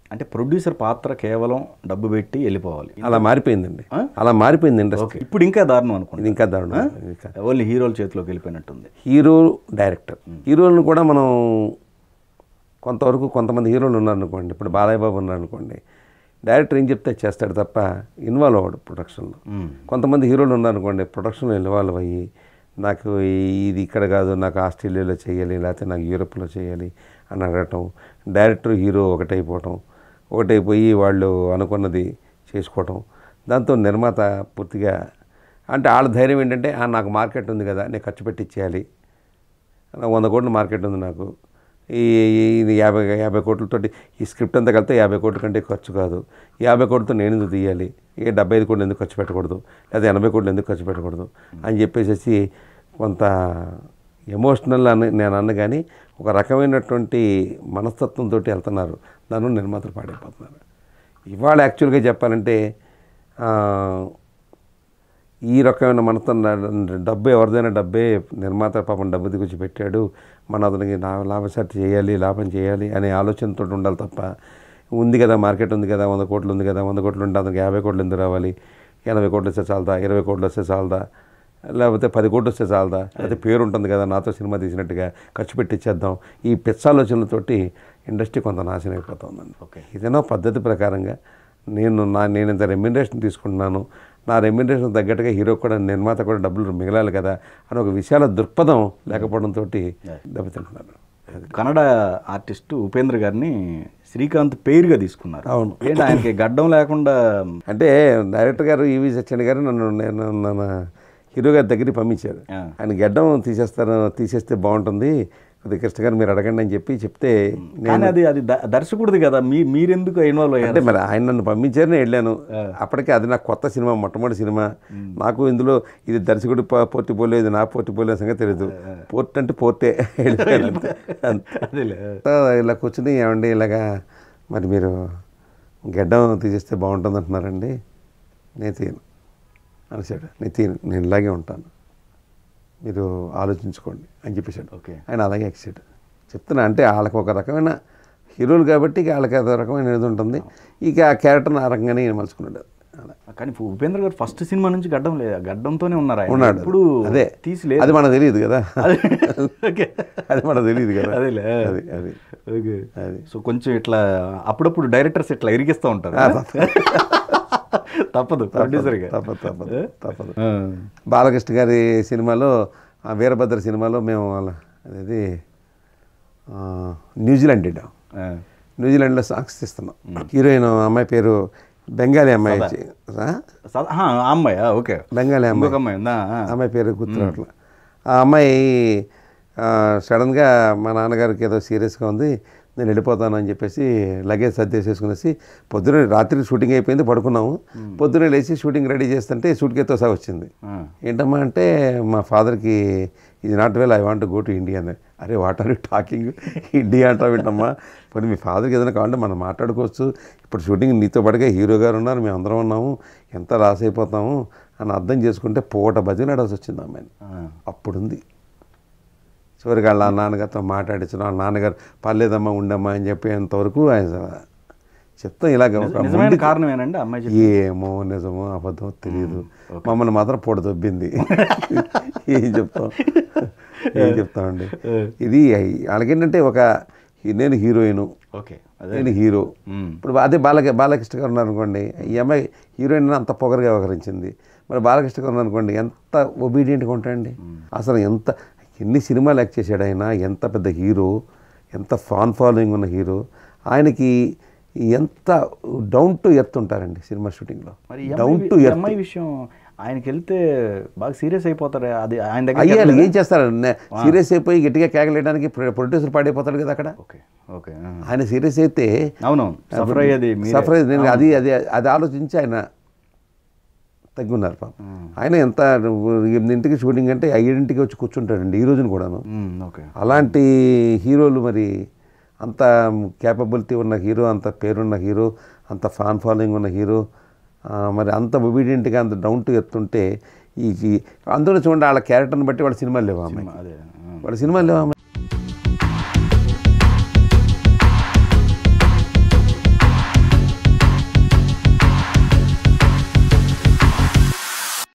అంటే ప్రొడ్యూసర్ పాత్ర కేవలం డబ్బు పెట్టి వెళ్ళిపోవాలి అలా మారిపోయిందండి ఆ? అలా మారిపోయింది ఇండస్ట్రీ ఓకే ఇప్పుడు ఇంకా దారుణం అనుకోండి ఇది ఇంకా దారుణం ఇంకా ఓన్లీ హీరోల చేతిలోకి వెళ్ళిపోయినట్టుంది హీరో డైరెక్టర్ హీరోలను కూడా మనం కొంతవరకు కొంతమంది హీరోలు ఉన్నారు అనుకోండి ఇప్పుడు బాలయ్య బాబు ఉన్నారు అనుకోండి డైరెక్టర్ ఏం చెప్తే చేస్తాడు తప్ప ఇన్వాల్వ్ అవ్వడు ప్రొడక్షన్లో మ్మ్. కొంతమంది హీరోలు ఉన్నారు అనుకోండి ప్రొడక్షన్లో ఇన్వాల్వ్ అయ్యి నాకు ఈ- ఇది ఇక్కడ కాదు నాకు ఆస్ట్రేలియాలో చేయాలి లేకపోతే నాకు యూరోప్లో చేయాలి అని అడగటం డైరెక్టర్ హీరో ఒకటైపోవటం ఒకటైపోయి వాళ్ళు అనుకున్నది చేసుకోవటం దాంతో నిర్మాత పూర్తిగా అంటే వాళ్ళ ధైర్యం ఏంటంటే "ఆ, నాకు మార్కెట్ ఉంది కదా నేను ఖర్చు పెట్టి ఇచ్చేయాలి నాకు వంద కోట్ల మార్కెట్ ఉంది నాకు ఈ ఈ- ఇది యాభై యాభై కోట్లతోటి ఈ స్క్రిప్ట్ అంతా కలిపితే యాభై కోట్ల కంటే ఖర్చు కాదు యాభై కోట్లతో నేను ఎందుకు తీయాలి ఏ డెబ్బై ఐదు కోట్లు ఎందుకు ఖర్చు పెట్టకూడదు లేదా ఎనభై కోట్లు ఎందుకు ఖర్చు పెట్టకూడదు అని చెప్పేసి కొంత ఎమోషనల్ అని నేను అన్న కానీ ఒక రకమైనటువంటి మనస్తత్వంతో వెళ్తున్నారు దాని నిర్మాతలు పాడైపోతున్నారు ఇవాళ యాక్చువల్గా చెప్పాలంటే ఆ, ఈ రకమైన మనతో డబ్బు ఎవరిదైనా డబ్బే నిర్మాత పాపం డబ్బు దిగుచ్చి పెట్టాడు మన అతనికి నా లాభసాటి చేయాలి లాభం చేయాలి అనే ఆలోచనతో ఉండాలి తప్ప ఉంది కదా మార్కెట్ ఉంది కదా వంద కోట్లు ఉంది కదా వంద కోట్లు ఉంటే అతనికి యాభై కోట్లు ఎందుకు రావాలి ఎనభై కోట్లు వస్తే చాలదా ఇరవై కోట్లు వస్తే చాలదా లేకపోతే పది కోట్లు వస్తే చాలదా లేకపోతే పేరు ఉంటుంది కదా నాతో సినిమా తీసినట్టుగా ఖర్చు పెట్టించేద్దాం ఈ పిచ్చాలోచనలతోటి ఇండస్ట్రీ కొంత నాశనం అయిపోతుందండి ఓకే. ఏదైనా పద్ధతి ప్రకారంగా నేను నా నేను ఇంత రెమ్యునరేషన్ తీసుకుంటున్నాను నా రెమ్యునరేషన్ తగ్గట్టుగా హీరో కూడా నిర్మాత కూడా డబ్బులు మిగలాలి కదా అని ఒక విశాల దృక్పథం లేకపోవడంతో దెబ్బతింటున్నారు కన్నడ ఆర్టిస్ట్ ఉపేంద్ర గారిని శ్రీకాంత్ పేరుగా తీసుకున్నారు అవును. ఏంటి ఆయనకి గడ్డం లేకుండా అంటే డైరెక్టర్ గారు ఈవి సత్యన్ గారు నన్ను నేను నన్ను హీరో గారి దగ్గరికి పంపించారు ఆ. ఆయన గడ్డం తీసేస్తారు తీసేస్తే బాగుంటుంది కొద్దిగా కృష్ణ గారు మీరు అడగండి అని చెప్పి చెప్తే కానీ అది అది ద- దర్శకుడిది కదా మీ మీరెందుకు ఇన్వాల్వ్ అయ్యారు అంటే మరి ఆయన నన్ను పంపించారు నేను వెళ్ళాను అప్పటికే అది నాకు కొత్త సినిమా మొట్టమొదటి సినిమా నాకు ఇందులో ఇది దర్శకుడి ప- పోటీ పోలే ఇది నా పోటీ పోలే సంగతి తెలియదు పోర్ట్ అంటే పోర్టే వెళ్ళిపోయాను అంతే. అంతే. అదేలే సో ఇలా కూర్చుని ఏమండి ఇలాగా మరి మీరు గడ్డం తీసేస్తే బాగుంటుంది అంటున్నారండి నేను తీయను అనేసాడు నేను తీయను నేను ఇలాగే ఉంటాను మీరు ఆలోచించుకోండి అని చెప్పేశాడు ఓకే. ఆయన అలాగే ఎక్సాడు చెప్తున్నా అంటే వాళ్ళకి ఒక రకమైన హీరోలు కాబట్టి ఇక వాళ్ళకి అదో రకమైన ఇది ఉంటుంది ఇక ఆ క్యారెక్టర్ని ఆ రకంగానే ఈయన మలుచుకున్నాడు అలా కానీ ఉపేంద్ర గారు ఫస్ట్ సినిమా నుంచి గడ్డం లేదు గడ్డంతోనే ఉన్నారు ఆయన ఉన్నాడు ఇప్పుడు అదే తీసిలేదు అది మనకు తెలియదు కదా ఓకే అది మనకు తెలియదు కదా అదేలే అది అది ఓకే అది సో కొంచెం ఇట్లా అప్పుడప్పుడు డైరెక్టర్స్ ఇట్లా ఇరిగిస్తూ ఉంటారు తప్పదు ప్రొడ్యూసర్గా తప్పదు తప్పదు తప్పదు బాలకృష్ణ గారి సినిమాలో ఆ వీరభద్ర సినిమాలో మేము వాళ్ళ అదేది ఆ, న్యూజిలాండ్ వెళ్ళాం న్యూజిలాండ్లో సాంగ్స్ తీస్తున్నాం హీరోయిన్ అమ్మాయి పేరు బెంగాలీ అమ్మాయి వచ్చి- ఆ? అమ్మాయి ఓకే బెంగాలీ అమ్మాయి ఇంకొక అమ్మాయి ఉందా ఆ. అమ్మాయి పేరు గుర్తురావట్లా ఆ అమ్మాయి ఆ, సడన్గా మా నాన్నగారికి ఏదో సీరియస్గా ఉంది నేను వెళ్ళిపోతాను అని చెప్పేసి లగేజ్ సర్దేసేసుకునేసి పొద్దున రాత్రి షూటింగ్ అయిపోయింది పడుకున్నాము పొద్దున లేచి షూటింగ్ రెడీ చేస్తుంటే సూట్ కేతో సహా వచ్చింది ఆ. ఏంటమ్మా అంటే మా ఫాదర్కి ఇది not well I want go to India అని అరే what are you talking India అంటావు ఏంటమ్మా పోనీ మీ ఫాదర్కి ఏదైనా కావాలంటే మనం మాట్లాడుకోవచ్చు ఇప్పుడు షూటింగ్ నీతో పాటుగా హీరో గారు ఉన్నారు మేము అందరం ఉన్నాము ఎంత లాస్ అయిపోతాము అని అర్థం చేసుకుంటే పూట భజన నడాల్సి వచ్చింది అమ్మాయిని ఆ. అప్పుడుంది చివరికి వాళ్ళ నాన్నగారితో మాట్లాడించడం వాళ్ళ నాన్నగారు పర్లేదమ్మా ఉండమ్మా అని చెప్పేంతవరకు ఆయన చెప్తాం ఇలాగ ఒక నిజమైన మొండి- కారణం ఏంటంటే అమ్మాయి చెప్పి ఏమో నిజమో అబద్ధమో తెలియదు మమ్మల్ని మాత్రం పొడ దొబ్బింది ఏం చెప్తాం ఏం చెప్తామండి ఇది వాళ్ళకేంటంటే ఒక నేను హీరోయిన్ ఓకే అదే నేను హీరో మ్మ్. ఇప్పుడు అదే బాలక బాలకృష్ణ గారు ఉన్నారు అనుకోండి ఈ అమ్మాయి హీరోయిన్ అంత పొగరుగా వ్యవహరించింది మరి బాలకృష్ణ గారు ఉన్నారు అనుకోండి ఎంత ఒబీడియంట్గా ఉంటాయండి అసలు ఎంత ఎన్ని సినిమాలు యాక్ట్ చేశాడు ఆయన ఎంత పెద్ద హీరో ఎంత ఫాన్ ఫాలోయింగ్ ఉన్న హీరో ఆయనకి ఎంత డౌన్ టు ఎర్త్ ఉంటారండి సినిమా షూటింగ్లో మరి ఈ డౌన్ అమ్మాయి టు వి- ఈ ఎర్త్ అమ్మాయి విషయం ఆయనకి వెళ్తే బాగా సీరియస్ అయిపోతారు అది ఆయన దగ్గర అయ్యాలి ఏం చేస్తారు సీరియస్ అయిపోయి గట్టిగా కేకలేయడానికి ప్రొడ్యూసర్ పాడైపోతాడు కదా అక్కడ ఓకే ఓకే ఆ. ఆయన సీరియస్ అయితే అవునవును సఫర్ అయ్యేది మీరే. సఫర్ అయ్యేది నేను అది అది అది ఆలోచించి ఆయన తగ్గున్నారు పాపం ఆయన ఎంత ఎనిమిదింటికి షూటింగ్ అంటే ఐదింటికి వచ్చి కూర్చుంటాడండి ఈ రోజున కూడాను మ్మ్, ఓకే అలాంటి హీరోలు మరి అంత క్యాపబిలిటీ ఉన్న హీరో అంత పేరున్న హీరో అంత ఫ్యాన్ ఫాలోయింగ్ ఉన్న హీరో ఆ, మరి అంత ఒబీడియంట్గా అంత డౌన్ టు ఎత్తుంటే ఈ ఈ- అందులో చూడండి వాళ్ళ క్యారెక్టర్ని బట్టి వాళ్ళ సినిమాలు లేవు ఆమె అదే ఆ. వాళ్ళ సినిమాలు లేవు ఆమె